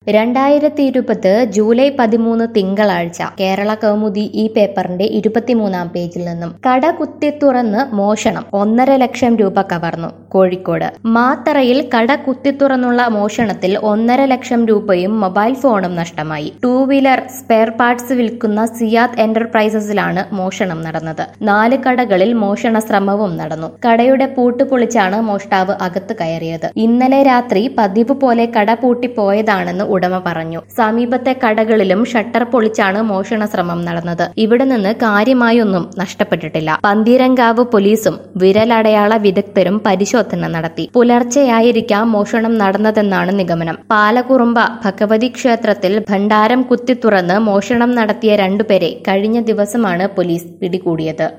രണ്ടായിരത്തി ഇരുപത് ജൂലൈ പതിമൂന്ന് തിങ്കളാഴ്ച കേരള കൗമുദി ഈ പേപ്പറിന്റെ ഇരുപത്തിമൂന്നാം പേജിൽ നിന്നും കട കുത്തി തുറന്ന് മോഷണം ഒന്നര ലക്ഷം രൂപ കവർന്നു കോഴിക്കോട് മാത്തറയിൽ കട കുത്തി തുറന്നുള്ള മോഷണത്തിൽ ഒന്നര ലക്ഷം രൂപയും മൊബൈൽ ഫോണും നഷ്ടമായി ടൂ വീലർ സ്പെയർ പാർട്സ് വിൽക്കുന്ന സിയാദ് എന്റർപ്രൈസസിലാണ് മോഷണം നടന്നത് നാല് കടകളിൽ മോഷണ ശ്രമവും നടന്നു കടയുടെ പൂട്ട് പൊളിച്ചാണ് മോഷ്ടാവ് അകത്ത് കയറിയത് ഇന്നലെ രാത്രി പതിവ് പോലെ കട പൂട്ടിപ്പോയതാണെന്ന് ഉടമ പറഞ്ഞു സമീപത്തെ കടകളിലും ഷട്ടർ പൊളിച്ചാണ് മോഷണ ശ്രമം നടന്നത് ഇവിടെ നിന്ന് കാര്യമായൊന്നും നഷ്ടപ്പെട്ടിട്ടില്ല പന്തീരങ്കാവ് പോലീസും വിരലടയാള വിദഗ്ധരും പരിശോധന നടത്തി പുലർച്ചെയായിരിക്കാം മോഷണം നടന്നതെന്നാണ് നിഗമനം പാലക്കുറുമ്പ ഭഗവതി ക്ഷേത്രത്തിൽ ഭണ്ഡാരം കുത്തി തുറന്ന് മോഷണം നടത്തിയ രണ്ടുപേരെ കഴിഞ്ഞ ദിവസമാണ് പോലീസ് പിടികൂടിയത്